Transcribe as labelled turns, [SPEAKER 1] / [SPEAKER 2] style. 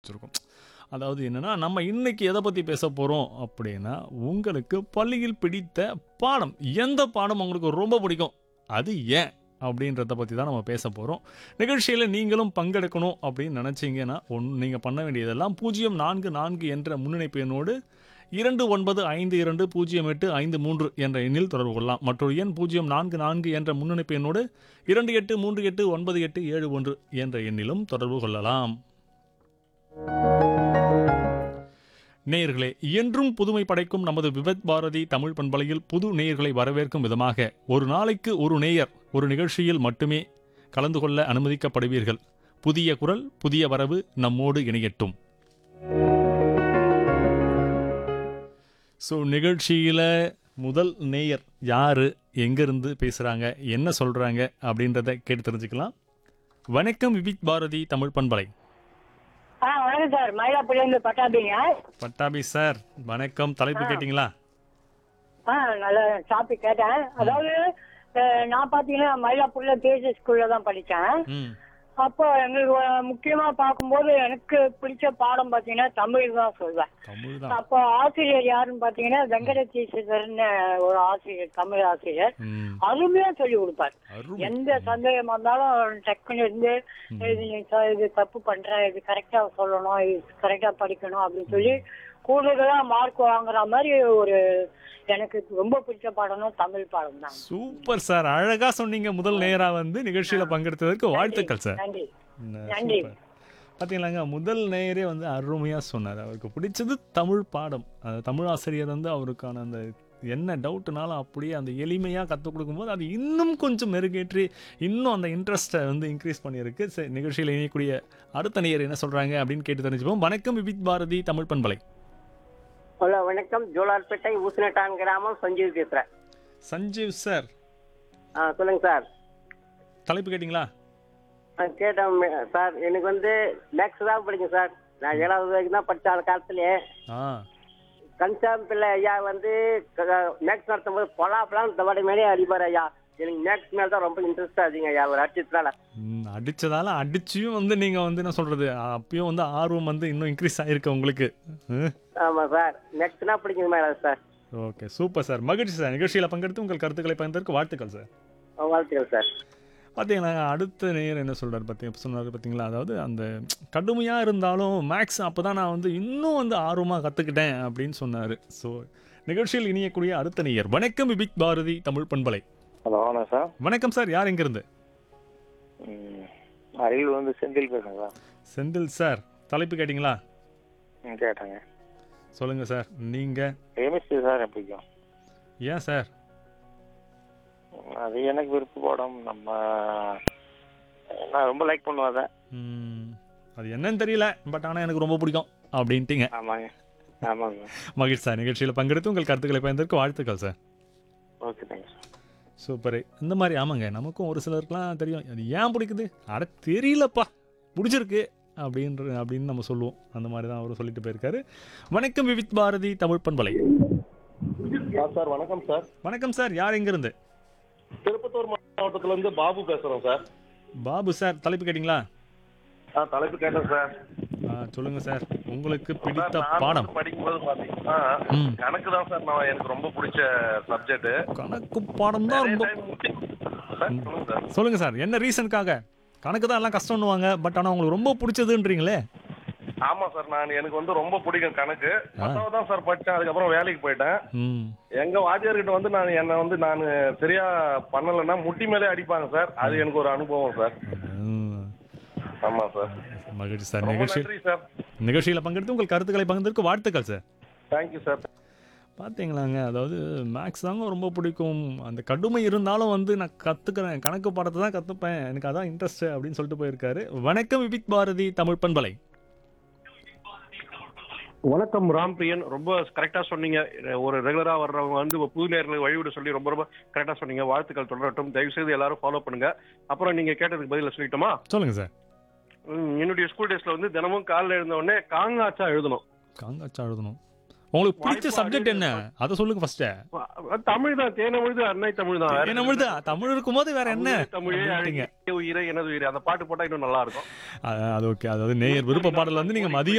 [SPEAKER 1] வச்சுருக்கோம் அதாவது என்னன்னா நம்ம இன்னைக்கு எதை பற்றி பேச போகிறோம் அப்படின்னா உங்களுக்கு பள்ளியில் பிடித்த பாடம் எந்த பாடம் உங்களுக்கு ரொம்ப பிடிக்கும் அது ஏன் அப்படின்றத பற்றி தான் நம்ம பேச போகிறோம் நிகழ்ச்சியில் நீங்களும் பங்கெடுக்கணும் அப்படின்னு நினச்சிங்கன்னா ஒன் நீங்கள் பண்ண வேண்டியதெல்லாம் பூஜ்ஜியம் நான்கு நான்கு என்ற முன்னிணைப்பு எண்ணோடு இரண்டு ஒன்பது ஐந்து இரண்டு பூஜ்ஜியம் எட்டு ஐந்து மூன்று என்ற எண்ணில் தொடர்பு கொள்ளலாம் மற்றொரு எண் பூஜ்ஜியம் நான்கு நான்கு என்ற முன்னிணைப்பு எண்ணோடு இரண்டு எட்டு மூன்று எட்டு ஒன்பது எட்டு ஏழு ஒன்று என்ற எண்ணிலும் தொடர்பு கொள்ளலாம் நேயர்களே என்றும் புதுமை படைக்கும் நமது விபத் பாரதி தமிழ் பண்பலையில் புது நேயர்களை வரவேற்கும் விதமாக ஒரு நாளைக்கு ஒரு நேயர் ஒரு நிகழ்ச்சியில் மட்டுமே கலந்து கொள்ள அனுமதிக்கப்படுவீர்கள் புதிய குரல் புதிய வரவு நம்மோடு இணையட்டும் ஸோ நிகழ்ச்சியில் முதல் நேயர் யாரு எங்கேருந்து பேசுகிறாங்க என்ன சொல்கிறாங்க அப்படின்றத கேட்டு தெரிஞ்சுக்கலாம் வணக்கம் விபிக் பாரதி தமிழ் பண்பலை
[SPEAKER 2] ஆ வணக்கம் சார் மயிலாப்பூர்லேருந்து பட்டாபிங்க
[SPEAKER 1] பட்டாபி சார் வணக்கம் தலைப்பு கேட்டிங்களா
[SPEAKER 2] ஆ நல்ல டாபிக் கேட்டேன் அதாவது அஹ், நான் பார்த்தீங்கன்னா மயிலாப்பூர்ல தேசிய ஸ்கூல்ல தான் படித்தேன்
[SPEAKER 1] ம்
[SPEAKER 2] அப்போ எங்களுக்கு அஹ், முக்கியமா பார்க்கும்போது எனக்கு பிடிச்ச பாடம் பார்த்தீங்கன்னா தமிழ் தான் சொல்வேன்
[SPEAKER 1] தமிழ் தான்
[SPEAKER 2] அப்போ ஆசிரியர் யாருன்னு பார்த்தீங்கன்னா வெங்கடதீஸ்வரர்னு ஒரு ஆசிரியர் தமிழ் ஆசிரியர்
[SPEAKER 1] ம்
[SPEAKER 2] அருமையா சொல்லி கொடுப்பார்
[SPEAKER 1] அருமை
[SPEAKER 2] எந்த சந்தேகமா இருந்தாலும் டக்குன்னு இருந்து இது நீ ச- இது தப்பு பண்ற இது கரெக்டா சொல்லணும் இது கரெக்டா படிக்கணும் அப்படின்னு சொல்லி கூடுதலா மார்க் வாங்குற மாதிரி ஒரு எனக்கு ரொம்ப பிடிச்ச பாடம்னா தமிழ் பாடம் தான்
[SPEAKER 1] சூப்பர் சார் அழகா சொன்னீங்க முதல் நேரா வந்து நிகழ்ச்சியில பங்கெடுத்ததற்கு வாழ்த்துக்கள் சார்
[SPEAKER 2] நன்றி
[SPEAKER 1] ந-
[SPEAKER 2] நன்றி.
[SPEAKER 1] சூப்பர். பாத்தீங்களாங்க முதல் நேயரே வந்து அருமையா சொன்னார் அவருக்கு பிடிச்சது தமிழ் பாடம் அந்த தமிழ் ஆசிரியர் வந்து அவருக்கான அந்த என்ன டவுட்னாலும் அப்படியே அந்த எளிமையாக கற்றுக் கொடுக்கும்போது அது இன்னும் கொஞ்சம் மெருகேற்றி இன்னும் அந்த இன்ட்ரெஸ்ட்டை வந்து இன்க்ரீஸ் பண்ணியிருக்கு சரி நிகழ்ச்சியில் இணையக்கூடிய அடுத்த நேயர் என்ன சொல்கிறாங்க அப்படின்னு கேட்டு தெரிஞ்சுப்போம் வணக்கம் விபித் பாரதி தமிழ் பண்பலை
[SPEAKER 3] ஹலோ வணக்கம் ஜோலார்பேட்டை ஊசினட்டான் கிராமம் சஞ்சீவ் பேசுறேன்
[SPEAKER 1] சஞ்சீவ் சார்
[SPEAKER 3] ஆ சொல்லுங்க சார்
[SPEAKER 1] தலைப்பு கேட்டிங்களா
[SPEAKER 3] ஆ, கேட்டேன் மே- சார் எனக்கு வந்து மேக்ஸ் தான் பிடிக்கும் சார் நான் ஏழாவது வரைக்கும் தான் படித்தேன் அந்த காலத்துலேயே
[SPEAKER 1] ஆ
[SPEAKER 3] கன்சாம் பிள்ளை ஐயா வந்து மேக்ஸ் நடத்தும் போது பொலாப்பெல்லாம் தவடை மேலே அடிப்பார் ஐயா எனக்கு மேக்ஸ் மேலே தான் ரொம்ப இன்ட்ரெஸ்டாக இருக்குங்க ஐயா ஒரு அடிச்சதுனால
[SPEAKER 1] ம், அடிச்சதால அடிச்சியும் வந்து நீங்க வந்து என்ன சொல்றது அப்பயும் வந்து ஆர்வம் வந்து இன்னும் இன்க்ரீஸ் ஆயிருக்கு உங்களுக்கு
[SPEAKER 3] ஆமாம் சார் மேக்ஸ்னா பிடிக்கும் madam sir
[SPEAKER 1] okay super sir மகிழ்ச்சி சார் நிகழ்ச்சியில் பங்கெடுத்து உங்கள் கருத்துக்களை பகிர்ந்ததற்கு வாழ்த்துக்கள் சார்
[SPEAKER 3] வாழ்த்துக்கள் சார்
[SPEAKER 1] பார்த்தீங்களா அடுத்த நேயர் என்ன சொல்றாரு பார்த்தீங்க சொன்னார் பார்த்தீங்களா அதாவது அந்த கடுமையாக இருந்தாலும் மேக்ஸ் அப்போ தான் நான் வந்து இன்னும் வந்து ஆர்வமாக கற்றுக்கிட்டேன் அப்படின்னு சொன்னார் ஸோ நிகழ்ச்சியில் இணையக்கூடிய அடுத்த நேயர் வணக்கம் விபிக் பாரதி தமிழ் பண்பலை
[SPEAKER 4] ஹலோ வணக்கம் சார்
[SPEAKER 1] வணக்கம் சார் யார் எங்கிருந்து
[SPEAKER 4] ம், அரியலூர் வந்து செந்தில் பேசுறேன் சார்
[SPEAKER 1] செந்தில் சார் தலைப்பு கேட்டிங்களா
[SPEAKER 4] ம் கேட்டேங்க
[SPEAKER 1] சொல்லுங்கள் சார் நீங்கள்
[SPEAKER 4] கெமிஸ்ட்ரி சார் எனக்கு பிடிக்கும்
[SPEAKER 1] ஏன் சார்
[SPEAKER 4] ம், அது எனக்கு விருப்ப பாடம் நம்ம நான் ரொம்ப லைக் பண்ணுவேன் அதை
[SPEAKER 1] ம், அது என்னன்னு தெரியல பட் ஆனால் எனக்கு ரொம்ப பிடிக்கும் அப்படின்ட்டீங்க
[SPEAKER 4] ஆமாங்க ஆமாங்க
[SPEAKER 1] மகிழ்ச்சி சார் நிகழ்ச்சியில் பங்கெடுத்து உங்கள் கருத்துக்களை பயந்ததற்கு வாழ்த்துக்கள் சார்
[SPEAKER 4] ஓகே தேங்க்ஸ்
[SPEAKER 1] சூப்பர் இந்த மாதிரி ஆமாங்க நமக்கும் ஒரு சிலருக்குலாம் தெரியும் அது ஏன் பிடிக்குது அட தெரியலப்பா பிடிச்சிருக்கு அப்படின்ற அப்படின்னு நம்ம சொல்லுவோம் அந்த மாதிரி தான் அவரும் சொல்லிட்டு போயிருக்காரு வணக்கம் விவித் பாரதி தமிழ் பண்பலை
[SPEAKER 5] சார் வணக்கம் சார்
[SPEAKER 1] வணக்கம் சார் யார் எங்கிருந்து
[SPEAKER 5] திருப்பத்தூர் மாவட்டத்துல இருந்து பாபு பேசுறோம் சார்
[SPEAKER 1] பாபு சார் தலைப்பு கேட்டிங்களா
[SPEAKER 5] ஆ தலைப்பு கேட்டேன் சார்
[SPEAKER 1] ஆ, சொல்லுங்க சார் உங்களுக்கு
[SPEAKER 5] சார்,
[SPEAKER 1] பிடித்த
[SPEAKER 5] நான்
[SPEAKER 1] பாடம்
[SPEAKER 5] வந்து படிக்கும்போது பாத்தீங்கன்னா
[SPEAKER 1] ம்
[SPEAKER 5] கணக்கு தான் சார் நான் எனக்கு ரொம்ப பிடிச்ச சப்ஜெக்ட்
[SPEAKER 1] கணக்கு பாடம் தான் ரொம்ப
[SPEAKER 5] சார் சொல்லுங்க சார்
[SPEAKER 1] சொல்லுங்க சார் என்ன ரீசனுக்காக கணக்கு தான் எல்லாம் கஷ்டம்னுவாங்க பட் ஆனால் உங்களுக்கு ரொம்ப பிடிச்சதுன்றீங்களே
[SPEAKER 5] ஆமா சார் நான் எனக்கு வந்து ரொம்ப பிடிக்கும் கணக்கு பத்தாவது தான் சார் படிச்சேன் அதுக்கப்புறம் வேலைக்கு போயிட்டேன்
[SPEAKER 1] ம்
[SPEAKER 5] எங்க வாத்தியார்கிட்ட வந்து நான் என்ன வந்து நான் சரியா பண்ணலைன்னா முட்டி மேலே அடிப்பாங்க சார் அது எனக்கு ஒரு அனுபவம் சார்
[SPEAKER 1] ம்.
[SPEAKER 5] ஆமா சார்
[SPEAKER 1] மகிழ்ச்சி சார்
[SPEAKER 5] ரொம்ப
[SPEAKER 1] நிகழ்ச்சி
[SPEAKER 5] நன்றி சார்
[SPEAKER 1] நிகழ்ச்சியில் பங்கெடுத்து உங்கள் கருத்துக்களை பகிர்ந்ததற்கு வாழ்த்துக்கள் சார்
[SPEAKER 5] தேங்க்யூ சார்
[SPEAKER 1] பார்த்தீங்களாங்க அதாவது மேக்ஸ் தாங்க ரொம்ப பிடிக்கும் அந்த கடுமை இருந்தாலும் வந்து நான் கற்றுக்கிறேன் கணக்கு பாடத்தை தான் கற்றுப்பேன் எனக்கு அதான் இன்ட்ரெஸ்ட் அப்படின்னு சொல்லிட்டு போயிருக்காரு வணக்கம் விபிக் பாரதி தமிழ் பண்பலை
[SPEAKER 6] வணக்கம் ராம்பிரியன் ரொம்ப கரெக்டா சொன்னீங்க ஒரு ரெகுலரா வர்றவங்க வந்து புது நேர்களுக்கு வழிவிட சொல்லி ரொம்ப ரொம்ப கரெக்டா சொன்னீங்க வாழ்த்துக்கள் தொடரட்டும் தயவு செய்து எல்லாரும் ஃபாலோ பண்ணுங்க அப்புறம் நீங்க கேட்டதுக்கு பதில சொல்லிட்டோமா
[SPEAKER 1] சொல்லுங்கள் சார்
[SPEAKER 6] ம், என்னுடைய ஸ்கூல் டேஸ்ல வந்து தினமும் காலைல எழுந்த உடனே காங்காச்சா எழுதணும்
[SPEAKER 1] காங்காச்சா எழுதணும் உங்களுக்கு பிடிச்ச
[SPEAKER 6] வாய்ப்பாடு
[SPEAKER 1] சப்ஜெக்ட் என்ன அதை சொல்லுங்க ஃபர்ஸ்ட்
[SPEAKER 6] தமிழ் தான் தேனமிழ்து அன்னை தமிழ் தான்
[SPEAKER 1] என்ன தமிழ் தமிழ் இருக்கும்போது வேற என்ன
[SPEAKER 6] தமிழே
[SPEAKER 1] அப்படின்ட்டீங்க.
[SPEAKER 6] அழகிய உயிரை எனது உயிரை அந்த பாட்டு போட்டா இன்னும் நல்லா இருக்கும்
[SPEAKER 1] அது- அது ஓகே அதாவது நேயர் விருப்ப பாடல் வந்து நீங்க மதியம்